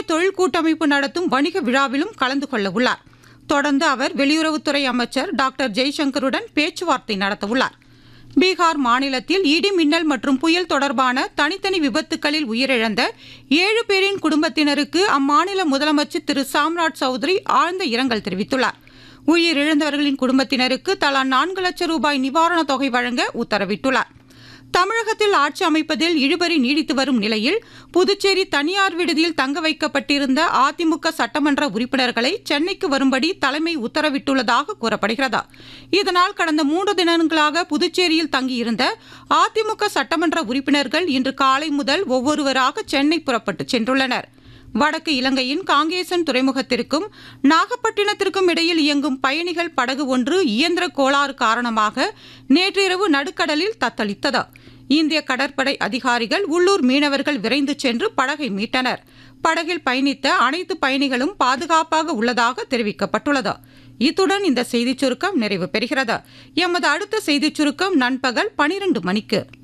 Dubai தொழில் கூட்டமைப்பு நடத்தும் வணிக விழாவிலும் கலந்து கொள்ள உள்ளார் தொடர்ந்து அவர் வெளியுறவுத்துறை அமைச்சர் டாக்டர் ஜெய்சங்கருடன் பேச்சுவார்த்தை நடத்தவுள்ளார் பீகார் மாநிலத்தில் இடி மின்னல் மற்றும் புயல் தொடர்பான தனித்தனி விபத்துகளில் உயிரிழந்த ஏழு பேரின் குடும்பத்தினருக்கு அம்மாநில முதலமைச்சர் திரு சாம்ராட் சௌத்ரி ஆழ்ந்த இரங்கல் தெரிவித்துள்ளார் உயிரிழந்தவர்களின் குடும்பத்தினருக்கு தலா நான்கு லட்சம் ரூபாய் நிவாரணத் தொகை வழங்க உத்தரவிட்டுள்ளார் தமிழகத்தில் ஆட்சி அமைப்பதில் இழுபறி நீடித்து வரும் நிலையில் புதுச்சேரி தனியார் விடுதியில் தங்க வைக்கப்பட்டிருந்த அதிமுக சட்டமன்ற உறுப்பினர்களை சென்னைக்கு வரும்படி தலைமை உத்தரவிட்டுள்ளதாக கூறப்படுகிறது இதனால் கடந்த மூன்று தினங்களாக புதுச்சேரியில் தங்கியிருந்த அதிமுக சட்டமன்ற உறுப்பினர்கள் இன்று காலை முதல் ஒவ்வொருவராக சென்னை புறப்பட்டு சென்றுள்ளனர் வடக்கு இலங்கையின் காங்கேசன் துறைமுகத்திற்கும் நாகப்பட்டினத்திற்கும் இடையில் இயங்கும் பயணிகள் படகு ஒன்று இயந்திர கோளாறு காரணமாக நேற்றிரவு நடுக்கடலில் தத்தளித்தது இந்திய கடற்படை அதிகாரிகள் உள்ளூர் மீனவர்கள் விரைந்து சென்று படகை மீட்டனர் படகில் பயணித்த அனைத்து பயணிகளும் பாதுகாப்பாக உள்ளதாக தெரிவிக்கப்பட்டுள்ளது இத்துடன் இந்த செய்திச் சுருக்கம் நிறைவு பெறுகிறது எமது அடுத்த செய்திச் சுருக்கம் நண்பகல் பனிரெண்டு மணிக்கு